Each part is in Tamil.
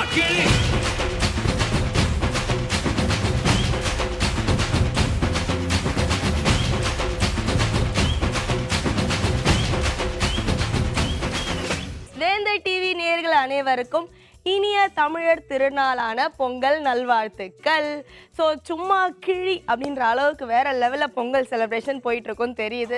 கிளி வேந்தை டிவி நேயர்கள் அனைவருக்கும் இனிய தமிழர் திருநாளான பொங்கல் நல்வாழ்த்துக்கள் ஸோ சும்மா கிழி அப்படின்ற அளவுக்கு வேற லெவலில் பொங்கல் செலிப்ரேஷன் போயிட்டு இருக்கும்னு தெரியுது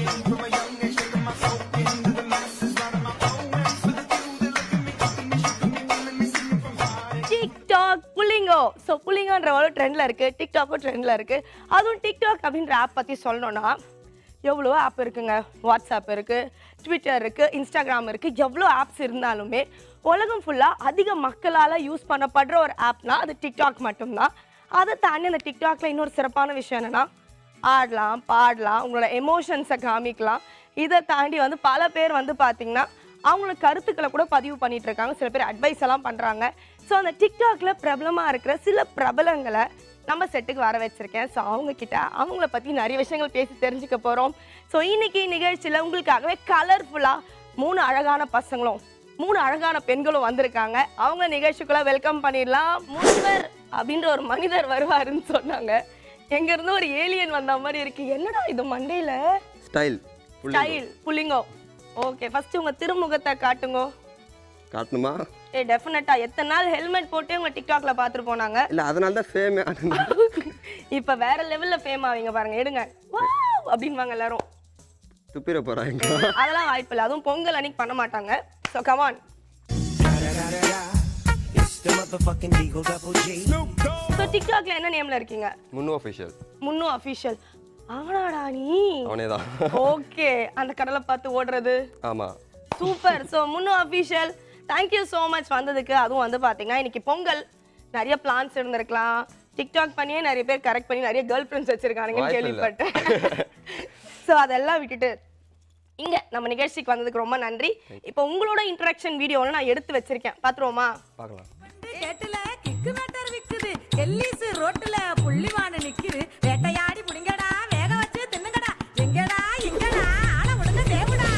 டிக்டாக் புள்ளிங்கோ ஸோ புள்ளிங்கோன்ற ஒரு ட்ரெண்டில் இருக்குது டிக்டாக்கும் ட்ரெண்டில் இருக்குது அதுவும் டிக்டாக் அப்படின்ற ஆப் பற்றி சொல்லணும்னா எவ்வளோ ஆப் இருக்குங்க வாட்ஸ்அப் இருக்குது ட்விட்டர் இருக்குது இன்ஸ்டாகிராம் இருக்குது எவ்வளோ ஆப்ஸ் இருந்தாலுமே உலகம் ஃபுல்லாக அதிக மக்களால் யூஸ் பண்ணப்படுற ஒரு ஆப்னா அது டிக்டாக் மட்டும்தான் அதை தாண்டி அந்த டிக்டாக்ல இன்னொரு சிறப்பான விஷயம் என்னென்னா ஆடலாம் பாடலாம் உங்களோட எமோஷன்ஸை காமிக்கலாம் இதை தாண்டி வந்து பல பேர் வந்து பார்த்தீங்கன்னா அவங்களோட கருத்துக்களை கூட பதிவு பண்ணிட்டு இருக்காங்க சில பேர் அட்வைஸ் எல்லாம் பண்ணுறாங்க ஸோ அந்த டிக்டாக்ல பிரபலமாக இருக்கிற சில பிரபலங்களை நம்ம செட்டுக்கு வர வச்சிருக்கேன் ஸோ அவங்க கிட்ட அவங்கள பற்றி நிறைய விஷயங்கள் பேசி தெரிஞ்சுக்க போகிறோம் ஸோ இன்னைக்கு நிகழ்ச்சியில் உங்களுக்காகவே கலர்ஃபுல்லாக மூணு அழகான பசங்களும் மூணு அழகான பெண்களும் வந்திருக்காங்க அவங்க நிகழ்ச்சிக்குள்ள வெல்கம் பண்ணிடலாம் முனிவர் அப்படின்ற ஒரு மனிதர் வருவாருன்னு சொன்னாங்க எங்க இருந்து ஒரு ஏலியன் வந்த மாதிரி இருக்கு என்னடா இது மண்டையில ஸ்டைல் ஸ்டைல் புள்ளிங்கோ ஓகே ஃபர்ஸ்ட் உங்க திருமுகத்தை காட்டுங்க காட்டணுமா ஏ டெஃபினட்டா எத்தனை நாள் ஹெல்மெட் போட்டு உங்க டிக்டாக்ல பார்த்துட்டு போனாங்க இல்லை அதனால தான் ஃபேமே இப்ப வேற லெவல்ல ஃபேம் ஆவீங்க பாருங்க எடுங்க வாவ் அப்படின்வாங்க எல்லாரும் துப்பிட போகிறாங்க அதெல்லாம் வாய்ப்பு இல்லை அதுவும் பொங்கல் அன்னைக்கு பண்ண மாட்டாங்க ஸோ கமான் ஸோ டிக்டாக்ல என்ன நேம்ல இருக்கீங்க முன்னு அஃபிஷியல் முன்னு அஃபிஷியல் அவனாடா நீ அவனே தான் ஓகே அந்த கடலை பார்த்து ஓடுறது ஆமாம் சூப்பர் ஸோ முன்னு அஃபிஷியல் தேங்க்யூ ஸோ மச் வந்ததுக்கு அதுவும் வந்து பார்த்தீங்கன்னா இன்னைக்கு பொங்கல் நிறைய பிளான்ஸ் இருந்திருக்கலாம் டிக்டாக் பண்ணியே நிறைய பேர் கரெக்ட் பண்ணி நிறைய கேர்ள் ஃப்ரெண்ட்ஸ் வச்சிருக்கானுங்கன்னு வாய்ப்பு இல்ல. கேள்விப்பட்டேன் ஸோ அதெல்லாம் விட்டுட்டு இங்க நம்ம நிகழ்ச்சிக்கு வந்ததுக்கு ரொம்ப நன்றி இப்போ உங்களோட இன்ட்ராக்ஷன் வீடியோவில் நான் எடுத்து வச்சிருக்கேன் பார்த்துருவோமா பார்க்கலாம் கேட்டுல கிக்கு மேட்டர் விக்குது எல்லிஸ் ரோட்டுல புள்ளிவான நிக்குது வேட்டையாடி புடிங்கடா வேக வச்சு தின்னுங்கடா எங்கடா எங்கடா ஆள விடுங்க தேவுடா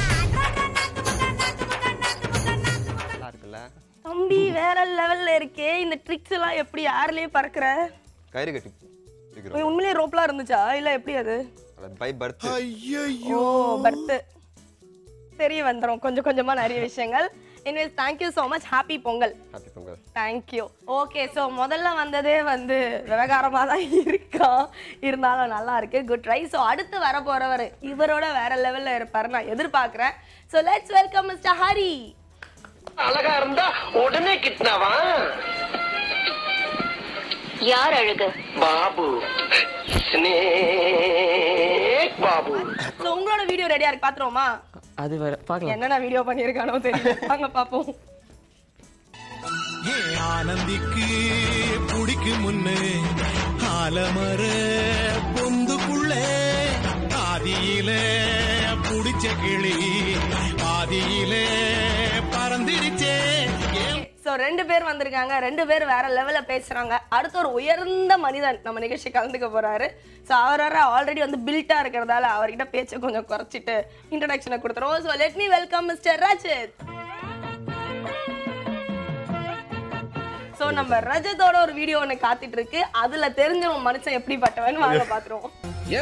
நல்லா இருக்குல்ல தம்பி வேற லெவல்ல இருக்கே இந்த ட்ரிக்ஸ் எல்லாம் எப்படி யாருலயே பறக்குற கயிறு கட்டி இருக்கிறோம் உனக்கு உண்மையிலேயே ரோப்லாம் இருந்துச்சா இல்ல எப்படி அது பை பர்த் ஓ பர்த் தெரிய வந்துரும் கொஞ்சம் கொஞ்சமா நிறைய விஷயங்கள் anyways thank you so much happy Pongal happy Pongal thank you okay so முதல்ல வந்ததே வந்து விவகாரமாக தான் இருக்கா இருந்தாலும் நல்லா இருக்கு குட் ட்ரை ஸோ அடுத்து வர போறவர் இவரோட வேற லெவல்ல இருப்பாரு நான் எதிர்பார்க்குறேன் so let's welcome mister Hari அழகா இருந்தா உடனே கிட்னாவா யார் அழகு பாபு ஸ்னேக் பாபு ஸோ உங்களோட வீடியோ ரெடியா இருக்கு பாத்துருவோமா அது வேற பார்க்கலாம் என்னென்ன வீடியோ பண்ணியிருக்கானோ தெரியல வாங்க பார்ப்போம் ஏ ஆனந்திக்கு புடிக்கு முன்னு ஆலமர பொந்துக்குள்ள ஆதியில புடிச்ச கிளி ஆதியில பறந்திருச்சே ஏன் ஸோ ரெண்டு பேர் வந்திருக்காங்க ரெண்டு பேர் வேற லெவலில் பேசுறாங்க அடுத்து ஒரு உயர்ந்த மனிதன் நம்ம நிகழ்ச்சி கலந்துக்க போறாரு ஸோ அவர் வேற ஆல்ரெடி வந்து பில்ட்டா இருக்கிறதால அவர்கிட்ட பேச்சை கொஞ்சம் குறைச்சிட்டு இன்ட்ரடக்ஷனை கொடுத்துருவோம் so let me welcome mister Rajith so நம்ம ரஜத்தோட ஒரு வீடியோ ஒன்று காத்துட்டு இருக்கு அதுல தெரிஞ்சவன் மனுஷன் எப்படிப்பட்டவன் வாங்க பாத்துருவோம்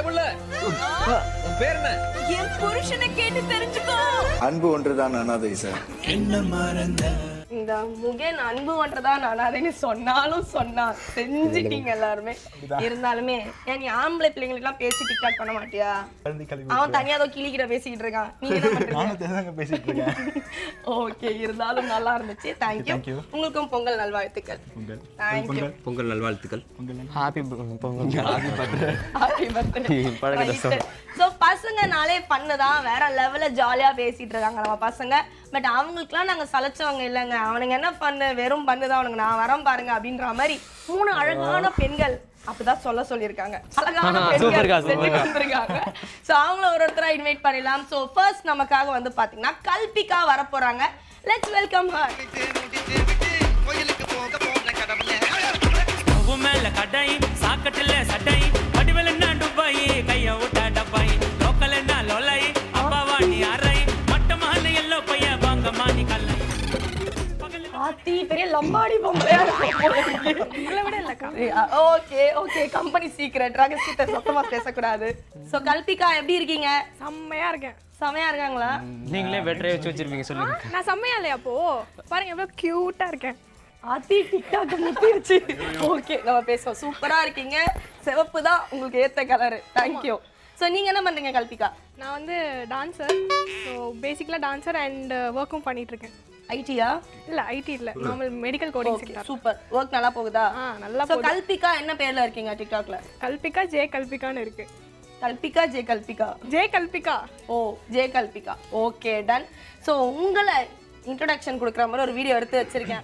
என் புருஷனை கேட்டு தெரிஞ்சுக்கோ அன்பு ஒன்றுதான் அனாதை சார் இந்த முகேன் அன்பு ஒன்றதான் நான் அதைன்னு சொன்னாலும் சொன்னா செஞ்சுட்டீங்க எல்லாருமே இருந்தாலுமே ஏன் நீ ஆம்பளை பிள்ளைங்களுக்கு எல்லாம் பேசி டிக்டாக் பண்ண மாட்டியா அவன் தனியா ஏதோ கிளிக்கிட்ட பேசிக்கிட்டு இருக்கான் நீங்க என்ன பண்றீங்க பேசிட்டு இருக்கேன் ஓகே இருந்தாலும் நல்லா இருந்துச்சு தேங்க்யூ உங்களுக்கும் பொங்கல் நல்வாழ்த்துக்கள் தேங்க்யூ பொங்கல் நல்வாழ்த்துக்கள் happy Pongal happy birthday happy birthday பழக்கத்தை ஸோ பசங்கனாலே பண்ணுதான் வேற லெவல்ல ஜாலியா பேசிட்டு இருக்காங்க நம்ம பசங்க பட் அவங்களுக்குலாம் நாங்க சலைச்சவங்க இல்லைங்க அவனுங்க என்ன பண்ணு வெறும் பண்ணுதான் அவனுங்க நான் வரேன் பாருங்க அப்படின்ற மாதிரி மூணு அழகான பெண்கள் அப்படிதான் சொல்ல சொல்லியிருக்காங்க அழகான ஆஹா, பெண்கள் சூப்பர்க்கா, செஞ்சுட்டு சூப்பர்க்கா. வந்திருக்காங்க ஸோ அவங்கள ஒரு ஒருத்தரா இன்வைட் பண்ணிடலாம் ஸோ ஃபர்ஸ்ட் நமக்காக வந்து பாத்தீங்கன்னா கல்பிகா வர போறாங்க லெட்ஸ் வெல்கம் ஹர் பூ மேல கடை சாக்கட்டுல சட்டை வடிவல் என்ன டுபாய் கைய விட்டா டப்பாய் லோக்கல் என்ன லோலை அப்பாவா நீ அரை மட்டமான எல்லோ பைய வாங்க மாணி கல்லை ஆத்தி பெரிய லம்பாடி பொம்பளையா உங்களை விட இல்லக்கா ஓகே ஓகே கம்பெனி சீக்ரெட் ரகசியத்தை சத்தமா பேசக்கூடாது சோ கல்பிகா எப்படி இருக்கீங்க செம்மையா இருக்கேன் செமையா இருக்காங்களா நீங்களே வெட்டரே வச்சு வச்சிருப்பீங்க சொல்லுங்க நான் செம்மையா இல்லையா அப்போ பாருங்க எவ்வளவு கியூட்டா இருக்கேன் ஆத்தி டிக்டாக் முத்திருச்சு ஓகே நம்ம பேசுவோம் சூப்பரா இருக்கீங்க சிவப்பு தான் உங்களுக்கு ஏத்த கலர் தேங்க்யூ சோ நீங்க என்ன பண்றீங்க கல்பிகா நான் வந்து டான்சர் ஸோ பேசிக்கலாக டான்சர் அண்ட் ஒர்க்கும் பண்ணிட்டு இருக்கேன் ஐடியா இல்ல ஐடி இல்ல normal medical coding okay sector super work நல்லா போகுதா ஆ நல்லா சோ கல்பிகா என்ன பேர்ல இருக்கீங்க டிக்டாக்ல கல்பிகா ஜே கல்பிகான்னு இருக்கு Kalpika J Kalpika J Kalpika O J Kalpika okay done so உங்களை இன்ட்ரடக்ஷன் கொடுக்குற மாதிரி ஒரு வீடியோ எடுத்து வச்சிருக்கேன்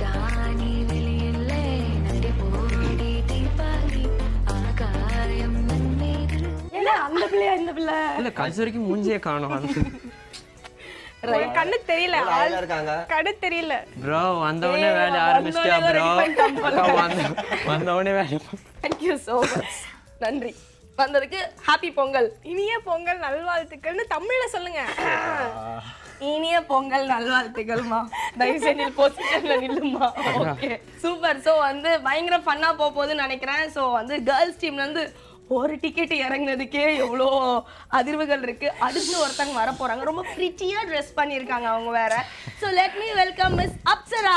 என்ன அந்த பிள்ளையா இந்த பிள்ளை இல்ல கடைசி வரைக்கும் மூஞ்சியே காணும் ஒரு கண்ணு தெரியல ஆளா இருக்காங்க கண்ணு தெரியல ப்ரோ வந்தவொடனே ஏய், வேலை வந்தோடனே ஆரம்பிச்சிட்டியா வேற ப்ரோ rewind பண்ண வந்தவொடனே வேலை தேங்க்யூ ஸோ மச் நன்றி வந்ததுக்கு ஹாப்பி பொங்கல் இனிய பொங்கல் நல்வாழ்த்துக்கள்னு தமிழ்ல சொல்லுங்க இனிய பொங்கல் நல்வாழ்த்துக்கள்மா தயவு செஞ்சு பொசிஷன்ல நில்லுமா ஓகே சூப்பர் ஸோ வந்து பயங்கர ஃபன்னா போக போகுதுன்னு நினைக்கிறேன் ஸோ வந்து கேர்ள்ஸ் டீம்ல இருந்து ஒரு டிக்கெட் இறங்குனதுக்கே எவ்வளோ அதிர்வுகள் இருக்கு அடுத்து ஒருத்தங்க வர போறாங்க ரொம்ப பிரிட்டியா ட்ரெஸ் பண்ணியிருக்காங்க அவங்க வேற so let me welcome miss Apsara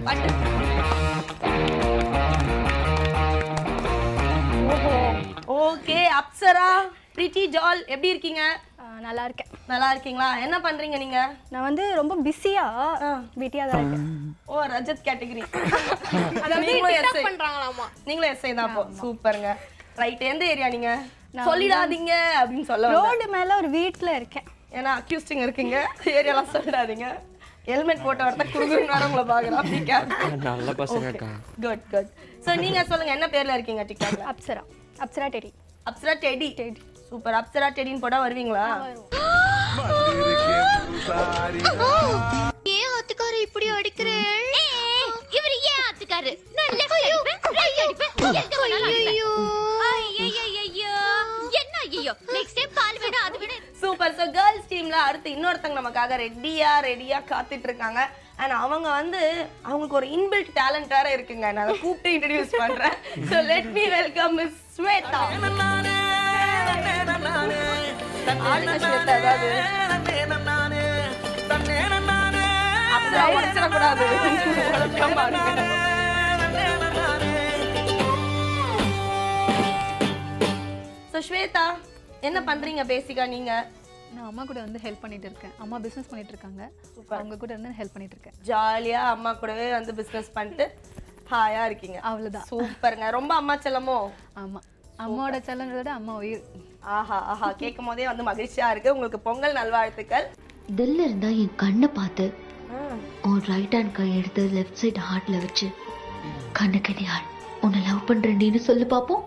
okay Apsara pretty ஜால் எப்படி இருக்கீங்க நல்லா இருக்கேன் நல்லா இருக்கீங்களா என்ன பண்றீங்க நீங்க நான் வந்து ரொம்ப பிஸியா பிட்டியா தான் இருக்கேன் ஓ ரஜத் கேட்டகரி அதாவது நீங்களும் TikTok எஸ்ஐ பண்றாங்களாமா நீங்களும் எஸ்ஐ தான் அப்போ சூப்பருங்க ரைட் எந்த ஏரியா நீங்க சொல்லிடாதீங்க அப்படின்னு சொல்ல வந்தேன். ரோடு மேல ஒரு வீட்ல இருக்கேன் ஏன்னா அக்யூஸ்டிங் இருக்கீங்க ஏரியாலாம் சொல்லிடாதீங்க ஹெல்மெட் போட்ட வரத குடுக்குற நேரம் உங்களை பாக்குறேன் அப்படி கேட்க நல்ல பசங்க இருக்காங்க குட் குட் ஸோ நீங்க சொல்லுங்க என்ன பேர்ல இருக்கீங்க டிக்டாக்ல Apsara Apsara teddy Apsara teddy teddy super Apsara டெடின்னு போட்டா வருவீங்களா ஏன் ஆத்துக்காரர் இப்படி அடிக்கிறேன் இவர் ஏன் ஆத்துக்காரு நான் லெஃப்ட் அடிப்பேன் ரைட் அடிப்பேன் எங்க வேணாலும் அடிப்பேன் ஐயோ என்ன ஐயோ நெக்ஸ்ட் டைம் பால் வேணும் அது வேணும் சூப்பர் ஸோ கேர்ள்ஸ் டீம்ல அடுத்து இன்னொருத்தங்க நமக்காக ரெடியா ரெடியா காத்துட்டு இருக்காங்க அண்ட் அவங்க வந்து அவங்களுக்கு ஒரு இன்பில்ட் டேலண்ட் வேற இருக்குங்க நான் அதை கூப்பிட்டு இன்ட்ரடியூஸ் பண்றேன் so let me welcome miss Shweta ஆளுங்க ஸ்வேதா ஏதாவது அப்படிலாம் உடைச்சிடக்கூடாது உடைக்காம ஆடுங்க. ஸோ ஸ்வேதா என்ன பண்றீங்க பேசிக்கா நீங்க நான் அம்மா கூட வந்து ஹெல்ப் பண்ணிட்டு இருக்கேன் அம்மா பிசினஸ் பண்ணிட்டு இருக்காங்க அவங்க கூட வந்து ஹெல்ப் பண்ணிட்டு இருக்கேன் ஜாலியா அம்மா கூடவே வந்து பிசினஸ் பண்ணிட்டு ஹாயா இருக்கீங்க அவ்வளவுதான் சூப்பருங்க ரொம்ப அம்மா செல்லமோ ஆமா அம்மாவோட செல்லன்றத விட அம்மா உயிர் ஆஹா ஆஹா கேட்கும் போதே வந்து மகிழ்ச்சியா இருக்கு உங்களுக்கு பொங்கல் நல்வாழ்த்துக்கள் தில்ல இருந்தா என் கண்ணை பார்த்து உன் ரைட் ஹேண்ட் கை எடுத்து லெஃப்ட் சைடு ஹார்ட்ல வச்சு கண்ணுக்கடியாள் உன்னை லவ் பண்றேன்னு சொல்லு பாப்போம்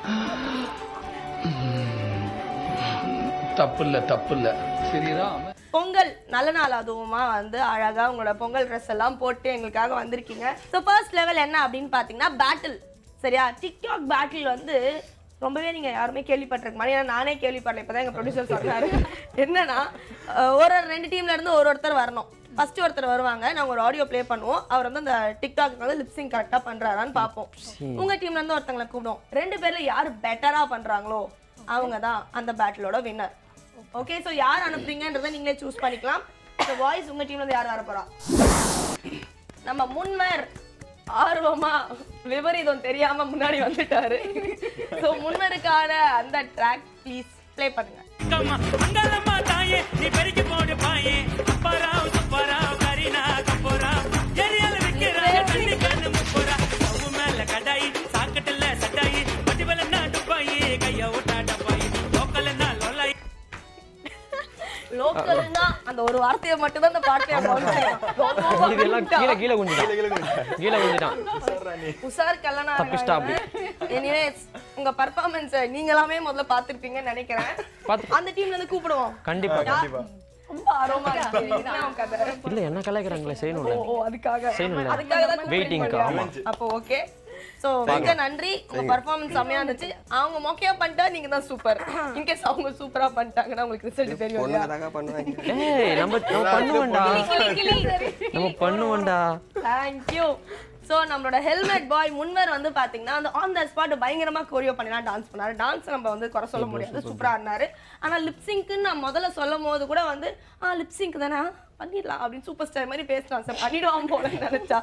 தப்பு இல்ல தப்பு இல்ல சரிதா பொங்கல் நல்ல நாள் அதுவுமா வந்து அழகா உங்களோட பொங்கல் ட்ரெஸ் எல்லாம் போட்டு எங்களுக்காக வந்திருக்கீங்க ஸோ ஃபர்ஸ்ட் லெவல் என்ன அப்படின்னு பார்த்தீங்கன்னா பேட்டில் சரியா டிக்டாக் பேட்டில் வந்து ரொம்பவே நீங்க யாருமே கேள்விப்பட்டிருக்க மாதிரி ஏன்னா நானே கேள்விப்படல இப்பதான் எங்க ப்ரொடியூசர் சொன்னாரு என்னன்னா அஹ், ஒரு ஒரு ரெண்டு டீம்ல இருந்து ஒரு ஒருத்தர் வரணும் ஃபர்ஸ்ட் ஒருத்தர் வருவாங்க நாங்க ஒரு ஆடியோ ப்ளே பண்ணுவோம் அவர் வந்து அந்த டிக்டாக் வந்து லிப்சிங் கரெக்டா பண்றாரான்னு பார்ப்போம் உங்க டீம்ல இருந்து ஒருத்தங்களை கூப்பிடுவோம் ரெண்டு பேர்ல யார் பெட்டரா பண்றாங்களோ அவங்க தான் அந்த பேட்டிலோட வின்னர் ஓகே ஸோ யார் அனுப்புறீங்கன்றதை நீங்களே சூஸ் பண்ணிக்கலாம் ஸோ வாய்ஸ் உங்க டீம்ல இருந்து யார் வர போறா நம்ம முன்வர் ஆர்வமா விபரீதம் தெரியாம முன்னாடி வந்துட்டாரு ஸோ முன்னருக்கான அந்த ட்ராக் ப்ளீஸ் ப்ளே பண்ணுங்க அம்மா அங்கலம்மா தாயே நீ பெருக்கி போடு பாயே அப்பராவ் சுப்பராவ் கரீனா கப்போராவ் ஏரியால விக்கிறாங்க தண்ணி கண்ணு முப்போரா சவு மேல கடாயி சாக்கட்டுல சட்டாயி பட்டிவல நாட்டுப்பாயி கைய ஓட்டா டப்பாயி லோக்கல் என்ன லொல்லாயி லோக்கல்னா அந்த ஒரு வார்த்தையை மட்டும் தான் அந்த பாட்டை கவனிச்சிருக்கோம் இதெல்லாம் கீழே கீழே குஞ்சிட்டான் கீழே குஞ்சிட்டான் உஷார் கல்லனா தப்பிச்சிட்டா அப்படி. எனிவேஸ் உங்க பர்ஃபார்மன்ஸ் நீங்களாமே முதல்ல பார்த்திருப்பீங்கன்னு நினைக்கிறேன் பார்த்து- அந்த டீம்ல இருந்து கூப்பிடுவோம் கண்டிப்பா யா- ரொம்ப ஆர்வமா இருக்கு இதுதான் உன் கதை இல்ல என்ன கலாய்க்கிறாங்களே செய்யணும்ல ஓ, ஓ, அதுக்காக செய்யணும்ல அதுக்காக தான் வெயிட்டிங்க்கா ஆமா அப்போ ஓகே சோ மிக நன்றி உங்க பர்ஃபார்மன்ஸ் செம்மையா இருந்துச்சு அவங்க மொக்கையா பண்ணிட்டா நீங்க தான் சூப்பர் இன்கேஸ் அவங்க சூப்பரா பண்ணிட்டாங்கன்னா உங்களுக்கு ரிசல்ட் தெரியும் இல்லையா? பொண்ணுங்க பண்ணுவாங்க ஏய் நம்ம நம்ம பண்ணுவோம்டா கிளி, கிளி. நம்ம பண்ணுவோம்டா தேங்க்யூ ஸோ நம்மளோட ஹெல்மெட் பாய் முன்வர் வந்து பாத்தீங்கன்னா அந்த ஆன் த ஸ்பாட் பயங்கரமா கோரியோ பண்ணிலாம் டான்ஸ் பண்ணாரு டான்ஸ் நம்ம வந்து குறை சொல்ல முடியாது சூப்பரா ஆடினாரு ஆனா லிப்சிங்க்குன்னு நான் முதல்ல சொல்லும் போது கூட வந்து ஆ லிப்சிங்க் தானே ஆ, பண்ணிடலாம் அப்படின்னு சூப்பர் ஸ்டார் மாதிரி பேசுறான் சார் பண்ணிடுவான் போல நினைச்சா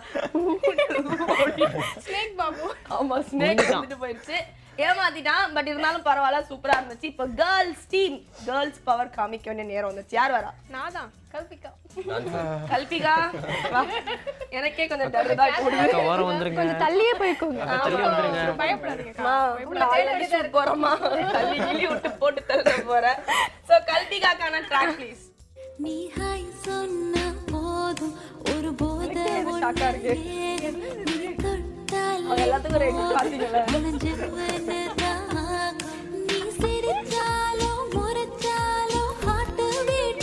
ஸ்னேக் பாபு ஆமா ஸ்னேக் வந்துட்டு போயிடுச்சு ஏமாத்திட்டான் பட் இருந்தாலும் பரவாயில்ல சூப்பரா இருந்துச்சு இப்போ கேர்ள்ஸ் டீம் கேர்ள்ஸ் பவர் காமிக்க வேண்டிய நேரம் வந்துச்சு யார் வரா நான் தான் கல்பிகா கல்பிகா வா. எனக்கே கொஞ்சம் டர் தான் போடுது அக்கா, ஓரம் வந்துருங்க கொஞ்சம் தள்ளியே போய்க்கோங்க அக்கா, தள்ளி வந்துருங்க பயப்படாதீங்க பயப்படாதீங்க போறோமா தள்ளி கிள்ளி விட்டு போட்டு தள்ள போறேன் சோ கல்பிகாக்கான ட்ராக் ப்ளீஸ் நீ ஹாய் சொன்ன போதும் ஒரு போத ஷாக்கா இருக்கு நீ தொட்டால் அவங்க எல்லாத்துக்கும் ரெடி பாத்தீங்களா நீ சிரிச்சாலும் முறைச்சாலும் ஹார்ட் பீட்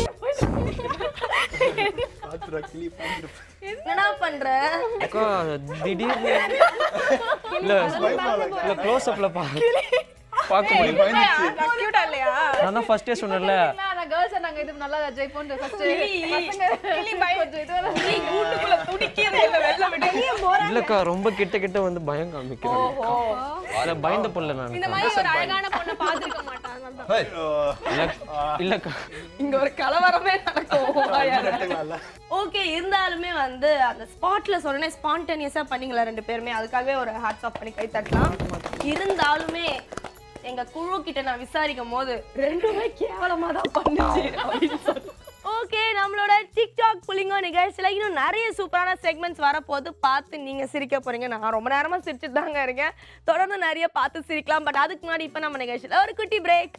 என்னடா பண்ற அக்கா திடீர்னு இல்ல இல்ல க்ளோஸ் அப்ல பா பார்க்க முடியும் கியூட்டா இல்லையா நான் தான் ஃபர்ஸ்டே சொன்னேன்ல நான் கேர்ள்ஸ் நாங்க இது நல்லா ஜெயிப்போம் ஃபர்ஸ்ட் கிளி பயம் நீ கூட்டுக்குள்ள துடிக்கிறது இல்ல வெள்ள விட்டு இல்லக்கா ரொம்ப கிட்ட கிட்ட வந்து பயம் காமிக்கிறாங்க இல்ல பயந்த பொருள் நான் இந்த மாதிரி ஒரு அழகான பொண்ணை பார்த்திருக்க மாட்டாங்க இல்ல- இல்லக்கா இங்க ஒரு கலவரமே நடக்கும் ஓகே இருந்தாலுமே வந்து அந்த ஸ்பாட்ல சொன்னே ஸ்பான்டேனியஸா பண்ணீங்களா ரெண்டு பேருமே அதுக்காகவே ஒரு ஹார்ட்ஸ் ஆஃப் பண்ணி கை தட்டலாம் இருந்தாலுமே எங்க குழு கிட்ட நான் விசாரிக்கும் போது ரெண்டுமே கேவலமா தான் பண்ணுச்சு அப்படின்னு சொல்லி ஓகே நம்மளோட டிக்டாக் புலிங்கோ நிகழ்ச்சியில இன்னும் நிறைய சூப்பரான செக்மெண்ட்ஸ் வரப்போது பார்த்து நீங்க சிரிக்க போறீங்க நான் ரொம்ப நேரமா சிரிச்சுட்டு தாங்க இருக்கேன் தொடர்ந்து நிறைய பார்த்து சிரிக்கலாம் பட் அதுக்கு முன்னாடி இப்ப நம்ம நிகழ்ச்சியில ஒரு குட்டி பிரேக்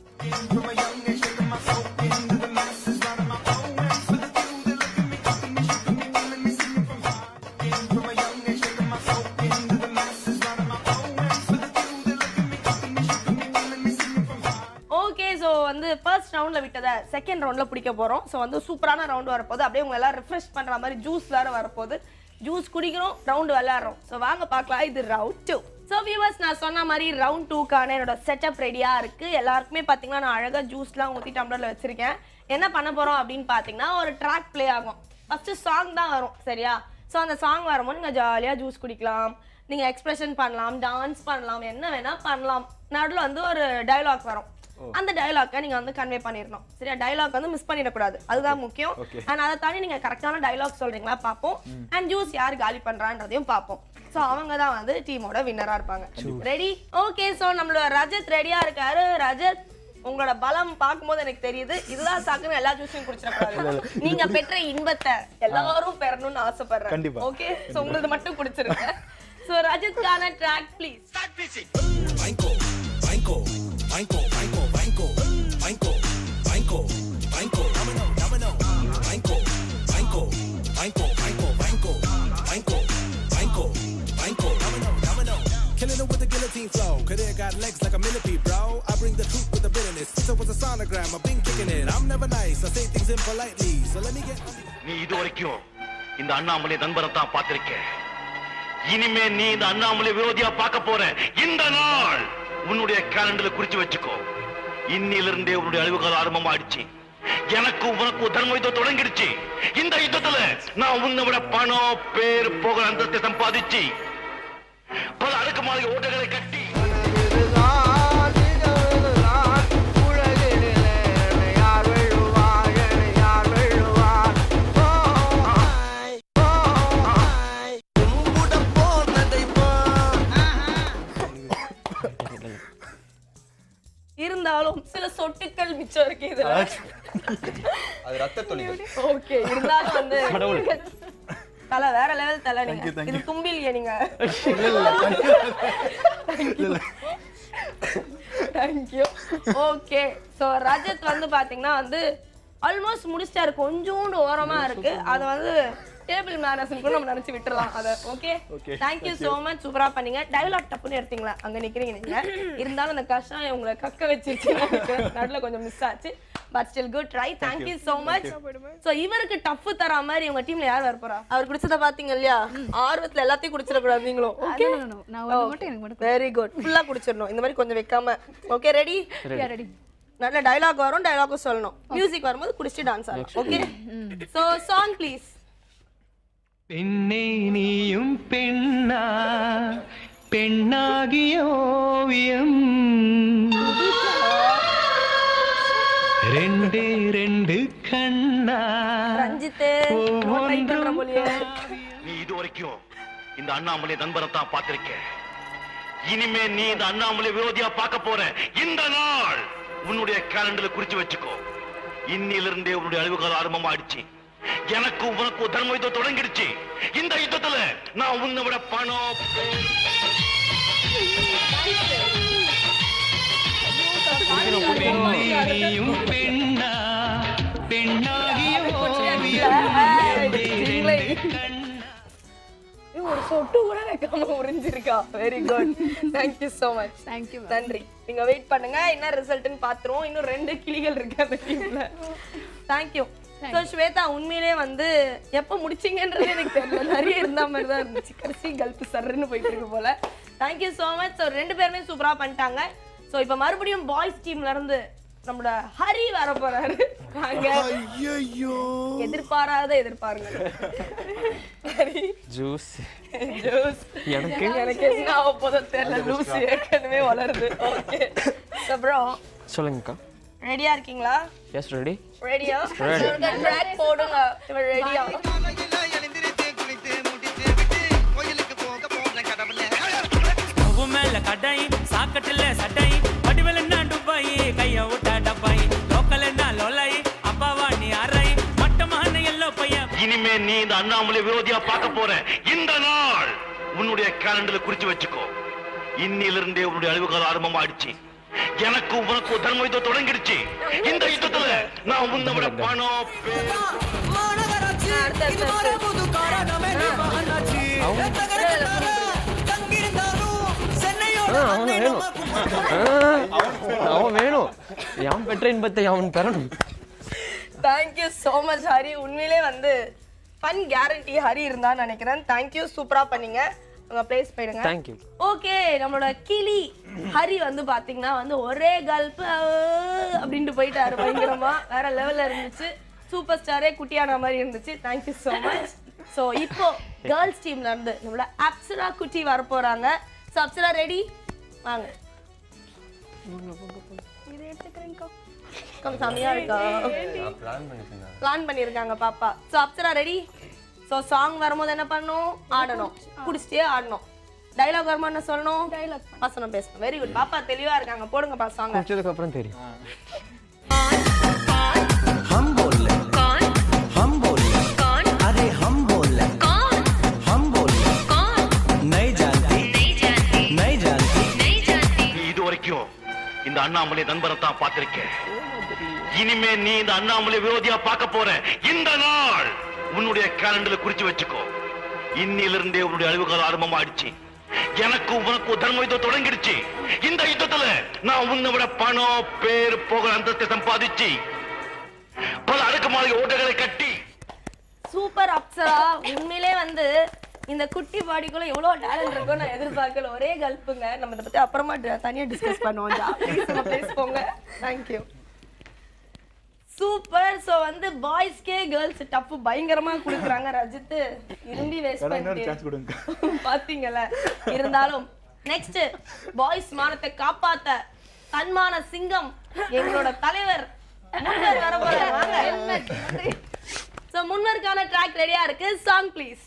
ஓகே ஸோ வந்து ஃபர்ஸ்ட் ரவுண்ட்ல விட்டதை செகண்ட் ரவுண்ட்ல பிடிக்க போறோம் ஸோ வந்து சூப்பரான ரவுண்ட் வரப்போகுது அப்படியே உங்க எல்லாம் ரிஃப்ரெஷ் பண்ற மாதிரி ஜூஸ் வேற வரப்போகுது ஜூஸ் குடிக்கிறோம் ரவுண்ட் விளையாடுறோம் ஸோ வாங்க பார்க்கலாம் இது ரவுண்ட் டூ ஸோ வியூவர்ஸ் நான் சொன்ன மாதிரி ரவுண்ட் டூக்கான என்னோட செட்டப் ரெடியா இருக்கு எல்லாருக்குமே பார்த்தீங்கன்னா நான் அழகா ஜூஸ்லாம் ஊற்றி டம்ளர்ல வச்சிருக்கேன் என்ன பண்ண போறோம் அப்படின்னு பார்த்தீங்கன்னா ஒரு ட்ராக் ப்ளே ஆகும் ஃபர்ஸ்ட் சாங் தான் வரும் சரியா ஸோ அந்த சாங் வரும்போது நீங்கள் ஜாலியாக ஜூஸ் குடிக்கலாம் நீங்க எக்ஸ்பிரஷன் பண்ணலாம் டான்ஸ் பண்ணலாம் என்ன வேணா பண்ணலாம் நடுவில் வந்து ஒரு டயலாக் வரும் அந்த டயலாக்கை நீங்க வந்து கன்வே பண்ணிடணும் சரியா டயலாக் வந்து மிஸ் பண்ணிடக்கூடாது அதுதான் முக்கியம் அண்ட் அதை தாண்டி நீங்க கரெக்டான டயலாக் சொல்றீங்களா பார்ப்போம் அண்ட் ஜூஸ் யார் காலி பண்றான்றதையும் பார்ப்போம் ஸோ அவங்க தான் வந்து டீமோட வின்னரா இருப்பாங்க ரெடி ஓகே ஸோ நம்மளோட ரஜத் ரெடியா இருக்காரு ரஜத் உங்களோட பலம் பார்க்கும்போது எனக்கு தெரியுது இதுதான் சாக்குன்னு எல்லா ஜூஸையும் குடிச்சிடக்கூடாது நீங்க பெற்ற இன்பத்தை எல்லாரும் பெறணும்னு ஆசைப்படுறேன் கண்டிப்பா. ஓகே ஸோ உங்களது மட்டும் குடிச்சிருங்க ஸோ ரஜத்கான track please Killing it with the guillotine flow. Career got legs like a millipede, bro. I bring the truth with the bitterness. Since it was a sonogram, I've been kicking it. I'm never nice. I say things impolitely. So let me get. நீ இது வரைக்கும் இந்த அண்ணாமலை நண்பரை தான் பார்த்திருக்க இனிமே நீ இந்த அண்ணாமலை விரோதியா பார்க்க போற இந்த நாள் உன்னுடைய கேலண்டர்ல குறிச்சு வச்சுக்கோ இன்னிலிருந்தே உன்னுடைய அழிவு காலம் ஆரம்பமாயிடுச்சு எனக்கும் உனக்கும் தர்ம யுத்தம் தொடங்கிடுச்சு இந்த யுத்தத்துல நான் உன்னை விட பணம் பேர் புகழ் அந்தஸ்தை சம்பாதிச்சு பல அடுக்குமாளிகை ஓட்டங்களை கட்டி இருந்தாலும் சில சொட்டுக்கள் மிச்சம் இருக்கு இதுல அது ரத்த துளிகள் ஓகே இருந்தாலும் வந்து கடவுள். தலை வேற லெவல் தலை Thank you, நீங்க thank இது you. தும்பிலியே நீங்க இல்ல தேங்க்யூ ஓகே ஸோ ரஜத் வந்து பாத்தீங்கன்னா வந்து ஆல்மோஸ்ட் முடிச்சிட்டாரு கொஞ்சோண்டு ஓரமா இருக்கு அதை வந்து டேபிள் மேனர்ஸ் கூட நம்ம நினைச்சு விட்டுறலாம் அத okay Okay, thank you thank so you. Much சூப்பரா பண்ணீங்க டயலாக் டப்புன்னு எடுத்தீங்களா அங்க நிக்கிறீங்க நீங்க இருந்தாலும் அந்த கஷ்டம் உங்களை கக்க வச்சிருச்சு நடுல கொஞ்சம் மிஸ் ஆச்சு but still good try thank you so much so இவருக்கு டஃப் தரா மாதிரி உங்க டீம்ல யார் வர போறா அவர் குடிச்சத பாத்தீங்க இல்லையா ஆர்வத்துல எல்லாத்தையும் குடிச்சிட கூடாது நீங்களும் ஓகே no, no, no. நான் ஒண்ணு மட்டும் எனக்கு மட்டும் வெரி குட் ஃபுல்லா குடிச்சிடணும் இந்த மாதிரி கொஞ்சம் வைக்காம ஓகே ரெடி Yeah, ready. நல்ல டயலாக் வரும் டயலாக்கும் சொல்லணும் மியூசிக் வரும்போது குடிச்சிட்டு டான்ஸ் ஆடணும் ஓகே சோ சாங் ப்ளீஸ் பெண்ணே நீயும் பெண்ணா பெண்ணாகிய ஓவியம் ரெண்டே ரெண்டு கண்ணா ரஞ்சித் ட்ரை பண்ற போலியே நீ இது வரைக்கும் இந்த அண்ணாமலை நண்பரை தான் பார்த்திருக்க இனிமே நீ இந்த அண்ணாமலை விரோதியா பார்க்க போற இந்த நாள் உன்னுடைய கேலண்டர்ல குறிச்சு வச்சுக்கோ இன்னிலிருந்தே உன்னுடைய அழிவு காலம் ஆரம்பமாயிடுச்சு எனக்கு உனக்கு தர்ம யுத்தம் தொடங்கிடுச்சு இந்த யுத்தத்துல நான் உன்னை விட பணம் பெண்ணே நீயும் பெண்ணா பெண்ணாகிய ஓவியம் ரெண்டே ரெண்டு ஏய், ஒரு சொட்டு கூட வைக்காம உறிஞ்சிருக்கா very good thank you so much Thank you, ma'am. நன்றி நீங்க வெயிட் பண்ணுங்க என்ன ரிசல்ட்னு பாத்துருவோம் இன்னும் ரெண்டு கிளிகள் இருக்கு அந்த டீம்ல தேங்க் யூ ஸோ ஸ்வேதா உண்மையிலே வந்து எப்போ முடிச்சீங்கன்றது எனக்கு தெரியல நிறைய இருந்த மாதிரி தான் இருந்துச்சு கடைசி கல்ப்பு சர்ன்னு போயிட்டு இருக்கு போல தேங்க்யூ ஸோ மச் ஸோ ரெண்டு பேருமே சூப்பரா பண்ணிட்டாங்க ஸோ இப்போ மறுபடியும் பாய்ஸ் டீம்ல இருந்து நம்மளோட ஹரி வர போறாரு வாங்க எதிர்பாராத எதிர்பாருங்க ஹரி ஜூஸ் ஜூஸ் எனக்கு? எனக்கு என்ன ஆக போதோ தெரியல லூஸ் ஏற்கனவே வளருது ஓகே அப்புறம் சொல்லுங்கக்கா ரெடியா இருக்கீங்களா எஸ் ரெடி ரெடியா Ready. ட்ராக் போடுங்க இவர் ரெடியா ஸ்டவ் மேல கடை சாக்கட்டுல சட்டை வடிவல் என்ன டுபாய் கைய விட்டா டப்பாய் லோக்கல் என்ன லோலை அப்பாவா நீ அரை மட்டமான எல்லோ பையன் இனிமே நீ இந்த அண்ணாமலை விரோதியா பார்க்க போற இந்த நாள் உன்னுடைய கேலண்டர்ல குறிச்சு வச்சுக்கோ இன்னிலிருந்தே உன்னுடைய அழிவு காலம் ஆரம்பமாயிடுச்சு எனக்கு உனக்கு தர்ம யுத்தம் தொடங்கிடுச்சு இந்த யுத்தத்துல நான் உன்னை விட பணம் ஆ, அவன் வேணும் ஆ, அவன் வேணும் யான் பெற்ற இன்பத்தை அவன் பெறணும் தேங்க்யூ ஸோ மச் ஹரி உண்மையிலே வந்து ஃபன் கேரண்டி ஹரி இருந்தான்னு நினைக்கிறேன் தேங்க்யூ சூப்பரா பண்ணீங்க உங்க பிளேஸ் போயிடுங்க தேங்க்யூ ஓகே நம்மளோட கிளி ஹரி வந்து பாத்தீங்கன்னா வந்து ஒரே கல்ப்பு அப்படின்ட்டு போயிட்டாரு பயங்கரமா வேற லெவல்ல இருந்துச்சு சூப்பர் ஸ்டாரே குட்டியான மாதிரி இருந்துச்சு தேங்க்யூ ஸோ மச் ஸோ இப்போ கேர்ள்ஸ் டீம்ல இருந்து நம்மளோட அப்சரா குட்டி வர போறாங்க ஸோ அப்சரா ரெடி வாங்க இது எடுத்துக்கிறேன்க்கா கம் செமையா இருக்கா பிளான் பண்ணியிருக்காங்க பாப்பா ஸோ அப்சரா ரெடி ஸோ சாங் வரும்போது என்ன பண்ணணும் ஆடணும் குடிச்சிட்டே ஆடணும் டைலாக் வரும்போது என்ன சொல்லணும் டைலாக் வசனம் பேசணும் வெரி குட் பாப்பா தெளிவா இருக்காங்க போடுங்கப்பா சாங் குடிச்சதுக்கு அப்புறம் தெரியும் हम बोल कौन हम बोल कौन अरे हम बोल कौन हम बोल कौन नहीं जानती नहीं जानती नहीं जानती नहीं जानती நீ இது வரைக்கும் இந்த அண்ணாமலை நண்பரை தான் பார்த்திருக்க இனிமே நீ இந்த அண்ணாமலை விரோதியா பார்க்க போற இந்த நாள் உன்னுடைய கேலண்டர்ல குறிச்சு வச்சுக்கோ இன்னிலிருந்தே உன்னுடைய அழிவு காலம் ஆரம்பமாயிடுச்சு எனக்கு உனக்கு தர்ம யுத்தம் தொடங்கிடுச்சு இந்த யுத்தத்துல நான் உன்னை விட பணம் பேர் புகழ் அந்தஸ்தை சம்பாதிச்சு பல அடுக்குமாளிகை ஓட்டைகளை கட்டி சூப்பர் அப்சரா உண்மையிலே வந்து இந்த குட்டி பாடிக்குள்ள எவ்வளவு டேலண்ட் இருக்கோ நான் எதிர்பார்க்கல ஒரே கல்ப்புங்க நம்ம இதை பத்தி அப்புறமா ட- தனியா டிஸ்கஸ் பண்ணுவோம் ஜா ப்ளீஸ் நம்ம பேசுவோங்க தேங்க்யூ சூப்பர் சோ வந்து பாய்ஸ்க்கே கேர்ள்ஸ் டஃப் பயங்கரமா குடுக்குறாங்க ரஜித் இரும்பி வேஸ்ட் வேணா இன்னொரு சான்ஸ் பண்ணிட்டு கொடுங்க பாத்தீங்கல்ல இருந்தாலும் நெக்ஸ்ட் பாய்ஸ் மானத்தை காப்பாத்த தன்மான சிங்கம் எங்களோட தலைவர் முன்னர் வர போறாரு வாங்க சோ முன்வருக்கான ட்ராக் ரெடியா இருக்கு சாங் ப்ளீஸ்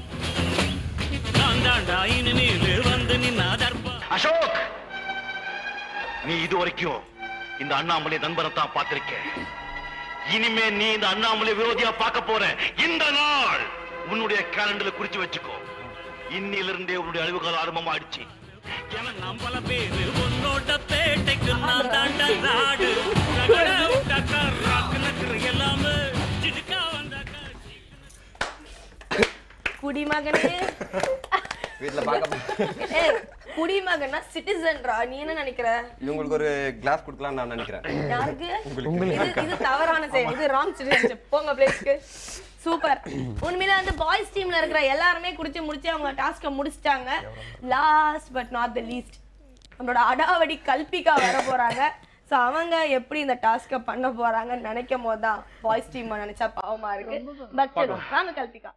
நான் தாண்டா இனிமேல் வந்து நின்னா தர்பா அசோக் நீ இது வரைக்கும் இந்த அண்ணாமலை நண்பரை தான் பார்த்திருக்க இனிமே நீ இந்த அண்ணாமலை விரோதியா பார்க்க போற இந்த நாள் உன்னுடைய கேலண்டர்ல குறிச்சு வச்சுக்கோ இன்னிலிருந்தே உன்னுடைய அழிவு காலம் ஆரம்பமாயிடுச்சு நாம் பல பேரு உன்னோட பேட்டைக்கு நான் தாண்டா நாடு ரகட விட்டாக்கா ராக்கு நக்கரு எல்லாமே சிடுக்கா வந்தாக்கா குடிமகனே வீட்டுல பார்க்க ஏய் குடிமகன்னா சிட்டிசன்ரா நீ என்ன நினைக்கிற இவங்களுக்கு ஒரு கிளாஸ் கொடுக்கலாம்னு நான் நினைக்கிறேன் யாருக்கு உங்களுக்கு இது இது தவறான செயல் இது ராங் சிட்டிசன்ஷிப் போங்க பிளேஸ்க்கு சூப்பர் உண்மையில வந்து பாய்ஸ் டீம்ல இருக்கிற எல்லாருமே குடிச்சு முடிச்சு அவங்க டாஸ்க முடிச்சிட்டாங்க last but not the least நம்மளோட அடாவடி கல்பிகா வர போறாங்க ஸோ அவங்க எப்படி இந்த டாஸ்கை பண்ண போறாங்கன்னு நினைக்கும் போது தான் பாய்ஸ் டீம் நினைச்சா பாவமா இருக்கு பட் வாங்க கல்பிகா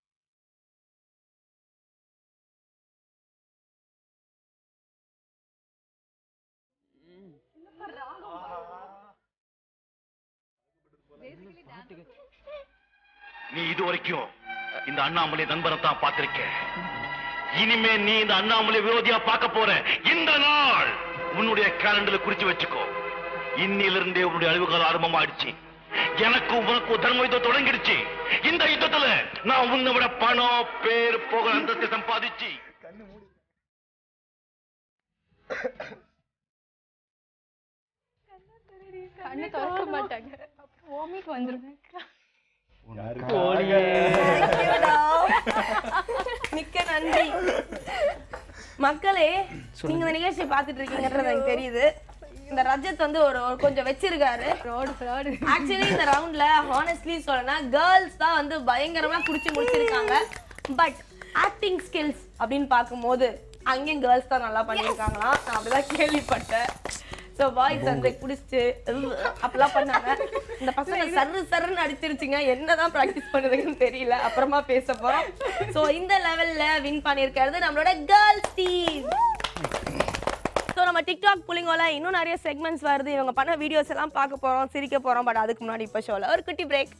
நீ இது வரைக்கும் இந்த அண்ணாமலை நண்பரை தான் பார்த்திருக்க இனிமே நீ இந்த அண்ணாமலை விரோதியா பார்க்க போற இந்த நாள் உன்னுடைய கேலண்டர்ல குறிச்சு வச்சுக்கோ இன்னிலிருந்தே உன்னுடைய அழிவுகால ஆரம்பமாயிடுச்சு எனக்கும் உனக்கும் தர்ம யுத்தம் தொடங்கிடுச்சு இந்த யுத்தத்துல நான் உன்னை விட பணம் பேர் புகழ் அந்தஸ்தை சம்பாதிச்சு கண்ணு திறக்க மாட்டாங்க வாமிட் வந்துருவேன் மிக்க நன்றி மக்களே நீங்க இந்த நிகழ்ச்சி பார்த்துட்டு இருக்கீங்கன்றது எனக்கு தெரியுது இந்த ரஜத் வந்து ஒரு ஒரு கொஞ்சம் வச்சிருக்காரு ஆக்சுவலி இந்த ரவுண்ட்ல ஹானஸ்ட்லி சொல்லனா கேர்ள்ஸ் தான் வந்து பயங்கரமா குடிச்சு முடிச்சிருக்காங்க பட் ஆக்டிங் ஸ்கில்ஸ் அப்படின்னு பார்க்கும்போது அங்கேயும் கேர்ள்ஸ் தான் நல்லா பண்ணியிருக்காங்களாம் நான் அப்படிதான் கேள்விப்பட்டேன் ஸோ பாய்ஸ் வந்து குடிச்சிட்டு உம், அப்படிலாம் பண்ணாங்க இந்த பசங்க சர்ரு சர்ருன்னு அடிச்சிருச்சுங்க என்னதான் ப்ராக்டிஸ் பண்ணுதுன்னு தெரியல அப்புறமா பேச போறோம் ஸோ இந்த லெவல்ல வின் பண்ணியிருக்கிறது நம்மளோட கேர்ள்ஸ் டீம் ஸோ நம்ம டிக்டாக் புள்ளிங்கோல இன்னும் நிறைய செக்மெண்ட்ஸ் வருது இவங்க பண்ண வீடியோஸ் எல்லாம் பார்க்க போறோம் சிரிக்க போறோம் பட் அதுக்கு முன்னாடி இப்போ ஷோல ஒரு குட்டி பிரேக்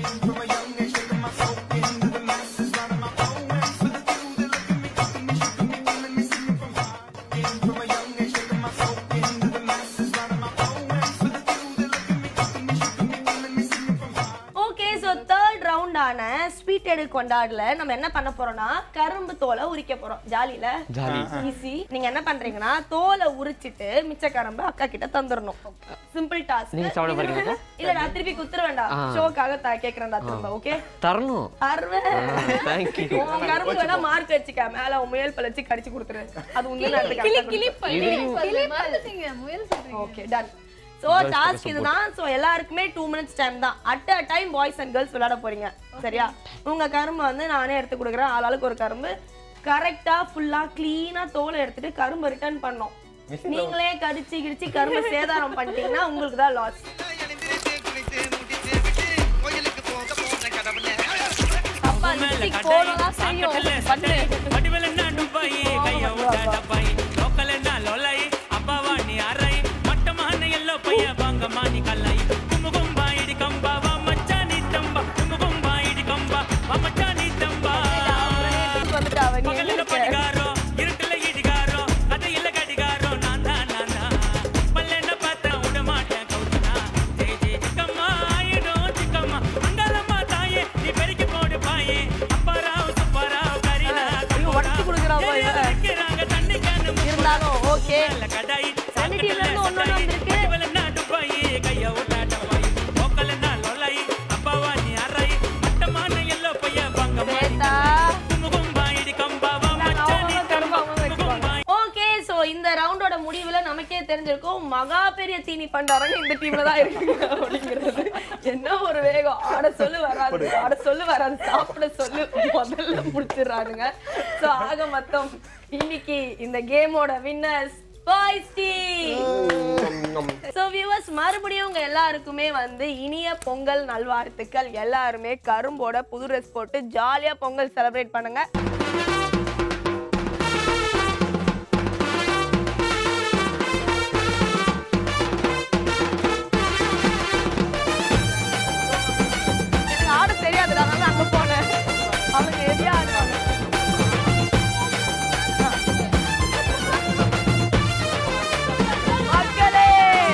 ஓகே ஸோ தேர்ட் ரவுண்டான ஸ்வீட் எடு கொண்டாடல நம்ம என்ன பண்ண போறோம்னா கரும்பு தோலை உரிக்க போறோம் ஜாலியில ஜாலி. ஈஸி நீங்க என்ன பண்றீங்கன்னா தோலை உரிச்சிட்டு மிச்ச கரும்பு அக்கா கிட்ட தந்துடணும் சிம்பிள் டாஸ்க் நீங்க சாப்பிட போறீங்களா? இல்ல நான் திருப்பி குத்துற வேண்டாம் ஆ. ஷோக்காக த- கேக்குறேன்டா திரும்ப ஓகே தரணும் அறுவேன் தேங்க்யூ உன் கரும்பு வேணா மார்க் வச்சுக்க மேல உன் முயல் பழ வச்சு கடிச்சு கொடுத்துரு அது உண்மையில கிளி கிளி பல்லு பல்லு மறந்துட்டீங்க முயல் சொல்றீங்க ஓகே டன் சோ டாஸ்க் இதுதான் சோ எல்லாருக்குமே டூ மினிட்ஸ் டைம் தான் at a time boys and girls விளையாட போறீங்க சரியா உங்க கரும்பு வந்து நானே எடுத்து கொடுக்குறேன் ஆளாளுக்கு ஒரு கரும்பு கரெக்டா ஃபுல்லா க்ளீனா தோலை எடுத்துட்டு கரும்பு ரிட்டர்ன் பண்ணோம் நீங்களே கடிச்சு கிடிச்சு கரும்பு சேதாரம் பண்ணிட்டீங்கன்னா உங்களுக்கு தான் லாஸ் அப்பா லிப்ஸ்டிக் போடலாம் தெரியும் பண்ணு வடிவேலு என்ன டுபாய், கைய விட்டா டப்பாய். லோக்கல் என்ன லோலாய், அப்பாவா நீ அரை. மட்டமான எல்லோ பைய, வாங்கம்மா நீ கல்லாய். கும்பு கும்பா, இடி கம்பா, வா மச்சான் நீ தம்பா. கும்பு கும்பா, இடி கம்பா, வா மச்சான் நீ தம்பா. பகலில படிகாரோ, இருட்டுல இடிகாரோ, கதையில கடிகாரோ, நான் தான், நான் தான். பல்லென்ன பார்த்தா விட மாட்டேன் கவுத்தனா. ஜெய் ஜெய் சிக்கம்மா, ஆயிடும் சிக்கம்மா. அங்காளம்மா தாயே, நீ பெருக்கி போடு பாயே. அப்பாராவ், சுப்பாராவ், கரீனா, உடச்சு கொடுக்குறான் போய் இவன். வைக்கிறாங்க தண்ணி கேனு இருந்தாலும் ஓகே கடாய் தண்ணி டீம்ல இருந்து ஒண்ணு ஒண்ணு வந்திருக்கு வடிவேலு டுபாய், கைய விட்டா டப்பாய். லோக்கல் என்ன லோலாய், அப்பாவா நீ அரை. மட்டமான எல்லோ பைய, வாங்கம்மா நீ கல்லாய். கும்பு கும்பா, இடி கம்பா, வா மச்சான் நீ தம்பா. ஓகே சோ இந்த ரவுண்டோட முடிவுல நமக்கே தெரிஞ்சிருக்கும் மகா பெரிய தீனி பண்டாரங்க இந்த டீம்ல தான் இருக்குங்க அப்படிங்கிறது என்ன ஒரு வேகம் ஆட சொல்லு வராது ஆட சொல்லு வராது சாப்பிட சொல்லு முதல்ல முடிச்சிடுறானுங்க சோ ஆக மொத்தம் இன்னைக்கு இந்த கேமோட winners boys team so viewers மறுபடியும் உங்க எல்லாருக்குமே வந்து இனிய பொங்கல் நல்வாழ்த்துக்கள் எல்லாருமே கரும்போட புது ட்ரெஸ் போட்டு ஜாலியா பொங்கல் செலிப்ரேட் பண்ணுங்க எனக்கு ஆட தெரியாதுடா அதனால அங்க போனேன் அவங்க எதையா ஆடுவாங்க மக்களே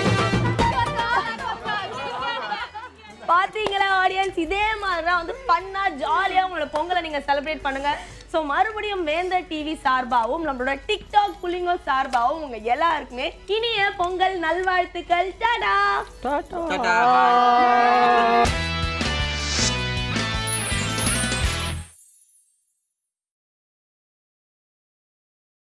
பாத்தீங்களா ஆடியன்ஸ் இதே மாதிரி தான் வந்து பண்ணா ஜாலியா உங்களோட பொங்கலை நீங்க செலிப்ரேட் பண்ணுங்க ஸோ மறுபடியும் வேந்தர் டிவி சார்பாகவும் நம்மளோட டிக்டாக் புள்ளிங்கோ சார்பாகவும் உங்க எல்லாருக்குமே இனிய பொங்கல் நல்வாழ்த்துக்கள் டாடா டாடா.